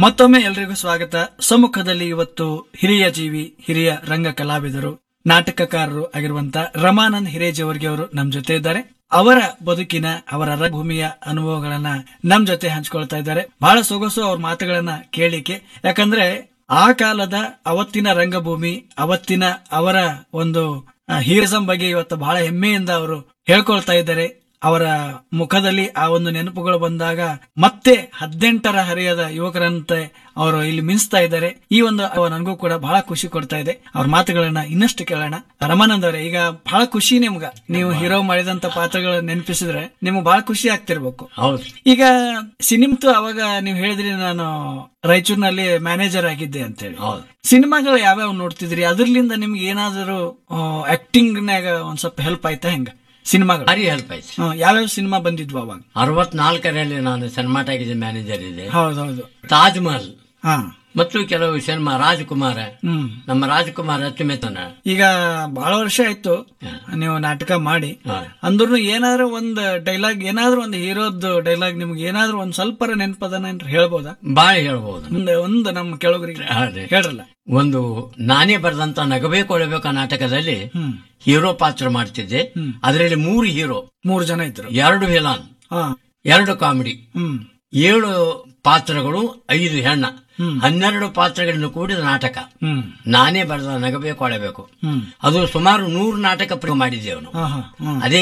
ಮತ್ತೊಮ್ಮೆ ಎಲ್ರಿಗೂ ಸ್ವಾಗತ ಸಮ್ಮುಖದಲ್ಲಿ ಇವತ್ತು ಹಿರಿಯ ಜೀವಿ ಹಿರಿಯ ರಂಗ ಕಲಾವಿದರು ನಾಟಕಕಾರರು ಆಗಿರುವಂತ ರಮಾನಂದ್ ಹಿರೇಜವರ್ಗಿ ಅವರು ನಮ್ ಜೊತೆ ಇದ್ದಾರೆ ಅವರ ಬದುಕಿನ ಅವರ ರಂಗಭೂಮಿಯ ಅನುಭವಗಳನ್ನ ನಮ್ ಜೊತೆ ಹಂಚ್ಕೊಳ್ತಾ ಇದ್ದಾರೆ ಬಹಳ ಸೊಗಸು ಅವ್ರ ಮಾತುಗಳನ್ನ ಕೇಳಿಕೆ ಯಾಕಂದ್ರೆ ಆ ಕಾಲದ ಅವತ್ತಿನ ರಂಗಭೂಮಿ ಅವತ್ತಿನ ಅವರ ಒಂದು ಹೀರಿಸಂ ಬಗ್ಗೆ ಇವತ್ತು ಬಹಳ ಹೆಮ್ಮೆಯಿಂದ ಅವರು ಹೇಳ್ಕೊಳ್ತಾ ಇದ್ದಾರೆ ಅವರ ಮುಖದಲ್ಲಿ ಆ ಒಂದು ನೆನಪುಗಳು ಬಂದಾಗ ಮತ್ತೆ ಹದಿನೆಂಟರ ಹರಿಯದ ಯುವಕರಂತೆ ಅವರು ಇಲ್ಲಿ ಮಿಂಚ್ತಾ ಇದ್ದಾರೆ ಈ ಒಂದು ಅವ ನನಗೂ ಕೂಡ ಬಹಳ ಖುಷಿ ಕೊಡ್ತಾ ಇದೆ ಅವ್ರ ಮಾತುಗಳನ್ನ ಇನ್ನಷ್ಟು ಕೇಳೋಣ ರಮಾನಂದ್ ಅವರೇ ಈಗ ಬಹಳ ಖುಷಿ ನಿಮ್ಗ ನೀವು ಹೀರೋ ಮಾಡಿದಂತ ಪಾತ್ರಗಳ ನೆನಪಿಸಿದ್ರೆ ನಿಮ್ಗೆ ಬಹಳ ಖುಷಿ ಆಗ್ತಿರ್ಬೇಕು ಹೌದು ಈಗ ಸಿನಿಮ್ತು ಅವಾಗ ನೀವು ಹೇಳಿದ್ರಿ ನಾನು ರಾಯಚೂರಿನಲ್ಲಿ ಮ್ಯಾನೇಜರ್ ಆಗಿದ್ದೆ ಅಂತ ಹೇಳಿ ಹೌದು ಸಿನಿಮಾಗಳು ಯಾವ್ಯಾವ ನೋಡ್ತಿದ್ರಿ ಅದ್ರಲಿಂದ ನಿಮ್ಗೆ ಏನಾದರೂ ಆಕ್ಟಿಂಗ್ ನಾಗ ಒಂದ್ ಸ್ವಲ್ಪ ಹೆಲ್ಪ್ ಆಯ್ತಾ ಹೆಂಗ ಸಿನಿಮಾಗಳು ಭಾರಿ ಹೆಲ್ಪ್ ಆಯ್ತು ಹ್ಮ್, ಯಾವ್ಯಾವ ಸಿನಿಮಾ ಬಂದಿದ್ವು ಅವಾಗ ಅರವತ್ನಾಲ್ಕರಲ್ಲಿ ನಾನು ಸನ್ಮಾಟಾಗಿದ್ದ ಮ್ಯಾನೇಜರ್ ಇದೆ ಹೌದೌದು ತಾಜ್ ಮಹಲ್ ಹಾ ಮತ್ತು ಕೆಲವು ಸಿನಿಮಾ ರಾಜಕುಮಾರ ಹ್ಮ್ ನಮ್ಮ ರಾಜಕುಮಾರ್ ಅಚ್ಚುಮೆತ್ತನ ಈಗ ಬಹಳ ವರ್ಷ ಆಯ್ತು ನೀವು ನಾಟಕ ಮಾಡಿ ಹಾ. ಅಂದ್ರೂ ಏನಾದ್ರೂ ಒಂದ್ ಡೈಲಾಗ್ ಏನಾದ್ರೂ ಒಂದು ಹೀರೋದ್ ಡೈಲಾಗ್ ನಿಮ್ಗೆ ಏನಾದ್ರೂ ಒಂದ್ ಸ್ವಲ್ಪ ನೆನಪದನ ಅಂತ ಹೇಳ್ಬೋದಾ ಬಾಳ ಹೇಳ್ಬೋದು ಮುಂದೆ ಒಂದು ನಮ್ಮ ಕೆಳಗರಿಗೆ ಅದೇ. ಹೇಳ್ರಲ್ಲ ಒಂದು ನಾನೇ ಬರೆದಂತ ನಗಬೇಕು ಒಳಬೇಕ ನಾಟಕದಲ್ಲಿ ಹ್ಮ್ ಹೀರೋ ಪಾತ್ರ ಮಾಡ್ತಿದ್ದೆ ಅದರಲ್ಲಿ ಮೂರು ಹೀರೋ ಮೂರು ಜನ ಇದ್ರು ಎರಡು ವಿಲಾನ್ ಹಾ ಎರಡು ಕಾಮಿಡಿ ಹ್ಮ್ ಏಳು ಪಾತ್ರಗಳು ಐದು ಹೆಣ್ಣ ಹ್ಮ್. ಹನ್ನೆರಡು ಪಾತ್ರಗಳನ್ನು ಕೂಡಿದ ನಾಟಕ ಹ್ಮ್ ನಾನೇ ಬರೆದ ನಗಬೇಕು ಒಳಬೇಕು ಹ್ಮ್ ಅದು ಸುಮಾರು ನೂರು ನಾಟಕ ಪ್ರಯೋಗ ಮಾಡಿದ್ದೇವೆ ನಾವು ಹಾ ಹಾ ಹ್ಮ್ ಅದೇ